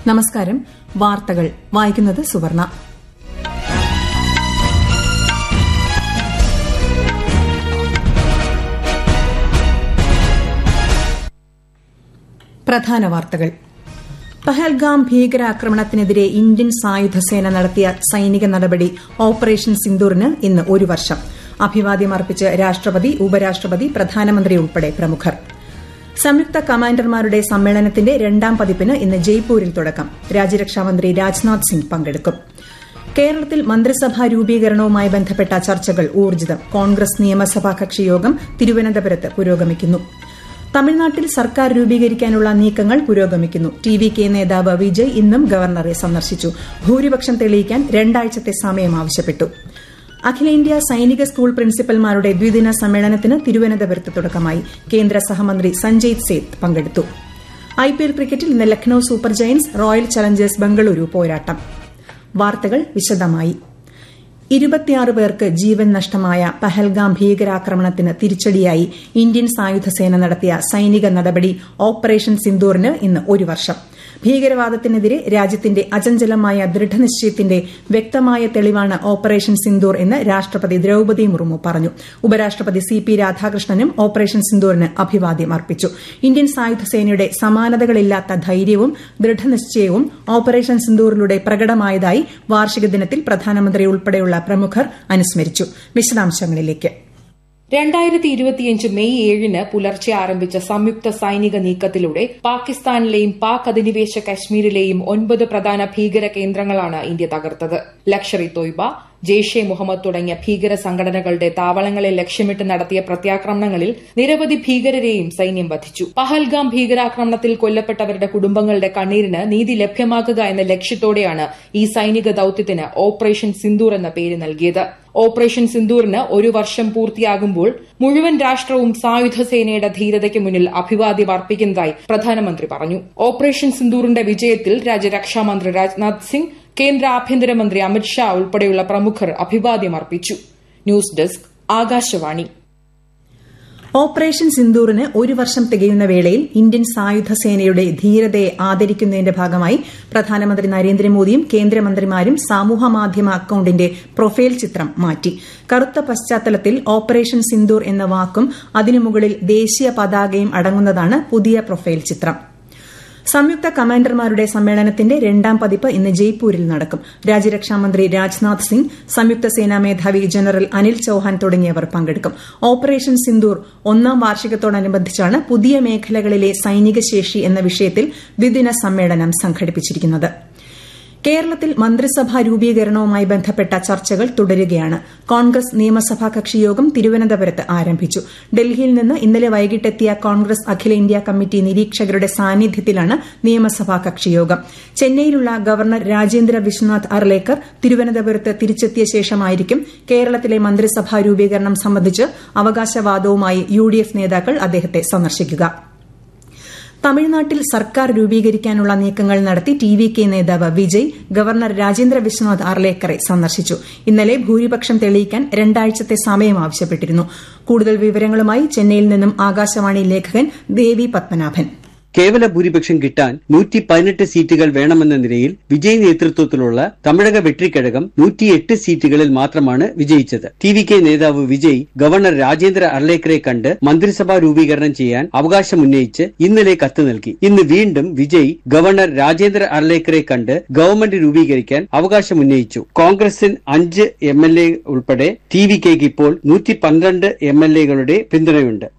നമസ്കാരം വാർത്തകൾ വായിക്കുന്നത് സുവർണ പ്രധാന വാർത്തകൾ പഹൽഗാം ഭീകരാക്രമണത്തിനെതിരെ ഇന്ത്യൻ സായുധസേന നടത്തിയ സൈനിക നടപടി ഓപ്പറേഷൻ സിന്ദൂറിന് ഇന്ന് ഒരു വർഷം അഭിവാദ്യം അർപ്പിച്ച് രാഷ്ട്രപതി ഉപരാഷ്ട്രപതി പ്രധാനമന്ത്രി ഉൾപ്പെടെ പ്രമുഖർ സംയുക്ത കമാൻഡർമാരുടെ സമ്മേളനത്തിന്റെ രണ്ടാം പതിപ്പിന് ഇന്ന് ജയ്പൂരിൽ തുടക്കം രാജ്യരക്ഷാമന്ത്രി രാജ്നാഥ് സിംഗ് പങ്കെടുക്കും കേരളത്തിൽ മന്ത്രിസഭാ രൂപീകരണവുമായി ബന്ധപ്പെട്ട ചർച്ചകൾ ഊർജിതം കോൺഗ്രസ് നിയമസഭാ കക്ഷിയോഗം തിരുവനന്തപുരത്ത് പുരോഗമിക്കുന്നു തമിഴ്നാട്ടിൽ സർക്കാർ രൂപീകരിക്കാനുള്ള നീക്കങ്ങൾ പുരോഗമിക്കുന്നു ടി വി കെ നേതാവ് വിജയ് ഇന്നും ഗവർണറെ സന്ദർശിച്ചു ഭൂരിപക്ഷം തെളിയിക്കാൻ രണ്ടാഴ്ചത്തെ സമയം ആവശ്യപ്പെട്ടു അഖിലേന്ത്യാ സൈനിക സ്കൂൾ പ്രിൻസിപ്പൽമാരുടെ ദ്വിദിന സമ്മേളനത്തിന് തിരുവനന്തപുരത്ത് തുടക്കമായി കേന്ദ്ര സഹമന്ത്രി സഞ്ജയ് സേത്ത് പങ്കെടുത്തു ഐപിഎൽ ക്രിക്കറ്റിൽ ഇന്ന് Lucknow super giants royal challengers Bengaluru പോരാട്ടം വാർത്തകൾ വിശദമായി ഇരുപത്തിയാറ് പേർക്ക് ജീവൻ നഷ്ടമായ പഹൽഗാം ഭീകരാക്രമണത്തിന് തിരിച്ചടിയായി ഇന്ത്യൻ സായുധസേന നടത്തിയ സൈനിക നടപടി ഓപ്പറേഷൻ സിന്ദൂറിന് ഇന്ന് ഒരു വർഷം ഭീകരവാദത്തിനെതിരെ രാജ്യത്തിന്റെ അചഞ്ചലമായ ദൃഢനിശ്ചയത്തിന്റെ വ്യക്തമായ തെളിവാണ് ഓപ്പറേഷൻ സിന്ദൂർ എന്ന് രാഷ്ട്രപതി ദ്രൌപതി മുർമു പറഞ്ഞു ഉപരാഷ്ട്രപതി സി പി രാധാകൃഷ്ണനും ഓപ്പറേഷൻ സിന്ദൂറിന് അഭിവാദ്യം അർപ്പിച്ചു ഇന്ത്യൻ സായുധസേനയുടെ സമാനതകളില്ലാത്ത ധൈര്യവും ദൃഢനിശ്ചയവും ഓപ്പറേഷൻ സിന്ദൂറിലൂടെ പ്രകടമായതായി വാർഷിക ദിനത്തിൽ പ്രധാനമന്ത്രി ഉൾപ്പെടെയുള്ള പ്രമുഖർ അനുസ്മരിച്ചു വിശദാംശങ്ങളിലേക്ക് രണ്ടായിരത്തി ഇരുപത്തിയഞ്ച് മെയ് ഏഴിന് പുലർച്ചെ ആരംഭിച്ച സംയുക്ത സൈനിക നീക്കത്തിലൂടെ പാകിസ്ഥാനിലെയും പാക് അധിനിവേശ കശ്മീരിലെയും ഒൻപത് പ്രധാന ഭീകര കേന്ദ്രങ്ങളാണ് ഇന്ത്യ തകർത്തത് ലക്ഷർ ഇ തോയ്ബ ജെയ്ഷെ മുഹമ്മദ് തുടങ്ങിയ ഭീകര സംഘടനകളുടെ താവളങ്ങളെ ലക്ഷ്യമിട്ട് നടത്തിയ പ്രത്യാക്രമണങ്ങളിൽ നിരവധി ഭീകരരെയും സൈന്യം വധിച്ചു പഹൽഗാം ഭീകരാക്രമണത്തിൽ കൊല്ലപ്പെട്ടവരുടെ കുടുംബങ്ങളുടെ കണ്ണീരിന് നീതി ലഭ്യമാക്കുക എന്ന ലക്ഷ്യത്തോടെയാണ് ഈ സൈനിക ദൌത്യത്തിന് ഓപ്പറേഷൻ സിന്ദൂർ എന്ന പേര് നൽകിയത് ഓപ്പറേഷൻ സിന്ദൂറിന് ഒരു വർഷം പൂർത്തിയാകുമ്പോൾ മുഴുവൻ രാഷ്ട്രവും സായുധസേനയുടെ ധീരതയ്ക്ക് മുന്നിൽ അഭിവാദ്യം അർപ്പിക്കുന്നതായി പ്രധാനമന്ത്രി പറഞ്ഞു ഓപ്പറേഷൻ സിന്ദൂറിന്റെ വിജയത്തിൽ രാജ്യരക്ഷാമന്ത്രി രാജ്നാഥ് സിംഗ് കേന്ദ്ര ആഭ്യന്തരമന്ത്രി അമിത്ഷാ ഉൾപ്പെടെയുള്ള പ്രമുഖർ അഭിവാദ്യം അർപ്പിച്ചു ന്യൂസ് ഡെസ്ക് ആകാശവാണി ഓപ്പറേഷൻ സിന്ദൂറിന് ഒരു വർഷം തികയുന്ന വേളയിൽ ഇന്ത്യൻ സായുധസേനയുടെ ധീരതയെ ആദരിക്കുന്നതിന്റെ ഭാഗമായി പ്രധാനമന്ത്രി നരേന്ദ്രമോദിയും കേന്ദ്രമന്ത്രിമാരും സമൂഹമാധ്യമ അക്കൌണ്ടിന്റെ പ്രൊഫൈൽ ചിത്രം മാറ്റി കറുത്ത പശ്ചാത്തലത്തിൽ ഓപ്പറേഷൻ സിന്ദൂർ എന്ന വാക്കും അതിനു മുകളിൽ ദേശീയ പതാകയും അടങ്ങുന്നതാണ് പുതിയ പ്രൊഫൈൽ ചിത്രം സംയുക്ത കമാൻഡർമാരുടെ സമ്മേളനത്തിന്റെ രണ്ടാം പതിപ്പ് ഇന്ന് ജയ്പൂരിൽ നടക്കും രാജ്യരക്ഷാമന്ത്രി രാജ്നാഥ് സിംഗ് സംയുക്ത സേനാ മേധാവി ജനറൽ അനിൽ ചൌഹാൻ തുടങ്ങിയവർ പങ്കെടുക്കും ഓപ്പറേഷൻ സിന്ദൂർ ഒന്നാം വാർഷികത്തോടനുബന്ധിച്ചാണ് പുതിയ മേഖലകളിലെ സൈനിക ശേഷി എന്ന വിഷയത്തിൽ ദ്വിദിന സമ്മേളനം സംഘടിപ്പിച്ചിരിക്കുന്നത് കേരളത്തിൽ മന്ത്രിസഭാ രൂപീകരണവുമായി ബന്ധപ്പെട്ട ചർച്ചകൾ തുടരുകയാണ് കോൺഗ്രസ് നിയമസഭാ കക്ഷിയോഗം തിരുവനന്തപുരത്ത് ആരംഭിച്ചു ഡൽഹിയിൽ നിന്ന് ഇന്നലെ വൈകിട്ടെത്തിയ കോൺഗ്രസ് അഖിലേന്ത്യാ കമ്മിറ്റി നിരീക്ഷകരുടെ സാന്നിധ്യത്തിലാണ് നിയമസഭാ കക്ഷിയോഗം ചെന്നൈയിലുള്ള ഗവർണർ രാജേന്ദ്ര വിശ്വനാഥ് അർലേക്കർ തിരുവനന്തപുരത്ത് തിരിച്ചെത്തിയ ശേഷമായിരിക്കും കേരളത്തിലെ മന്ത്രിസഭാ രൂപീകരണം സംബന്ധിച്ച് അവകാശവാദവുമായി യുഡിഎഫ് നേതാക്കൾ അദ്ദേഹത്തെ സന്ദർശിക്കുക തമിഴ്നാട്ടിൽ സർക്കാർ രൂപീകരിക്കാനുള്ള നീക്കങ്ങൾ നടത്തി ടി വി കെ നേതാവ് വിജയ് ഗവർണർ രാജേന്ദ്ര വിശ്വനാഥ് ആർലേക്കറെ സന്ദർശിച്ചു ഇന്നലെ ഭൂരിപക്ഷം തെളിയിക്കാൻ രണ്ടാഴ്ചത്തെ സമയം ആവശ്യപ്പെട്ടിരുന്നു കൂടുതൽ വിവരങ്ങളുമായി ചെന്നൈയിൽ നിന്നും ആകാശവാണി ലേഖകൻ ദേവി പത്മനാഭൻ കേവല ഭൂരിപക്ഷം കിട്ടാൻ നൂറ്റി പതിനെട്ട് സീറ്റുകൾ വേണമെന്ന നിലയിൽ വിജയ് നേതൃത്വത്തിലുള്ള തമിഴക വെട്രിക്കഴകം നൂറ്റിയെട്ട് സീറ്റുകളിൽ മാത്രമാണ് വിജയിച്ചത് ടി വി കെ നേതാവ് വിജയ് ഗവർണർ രാജേന്ദ്ര അർലേക്കറെ കണ്ട് മന്ത്രിസഭാ രൂപീകരണം ചെയ്യാൻ അവകാശമുന്നയിച്ച് ഇന്നലെ കത്ത് നൽകി ഇന്ന് വീണ്ടും വിജയ് ഗവർണർ രാജേന്ദ്ര അർലേക്കറെ കണ്ട് ഗവൺമെന്റ് രൂപീകരിക്കാൻ അവകാശമുന്നയിച്ചു കോൺഗ്രസിൽ അഞ്ച് എം എൽ എ ഉൾപ്പെടെ ടി വി കെക്ക് ഇപ്പോൾ നൂറ്റി പന്ത്രണ്ട് എം എൽ എകളുടെ പിന്തുണയുണ്ട്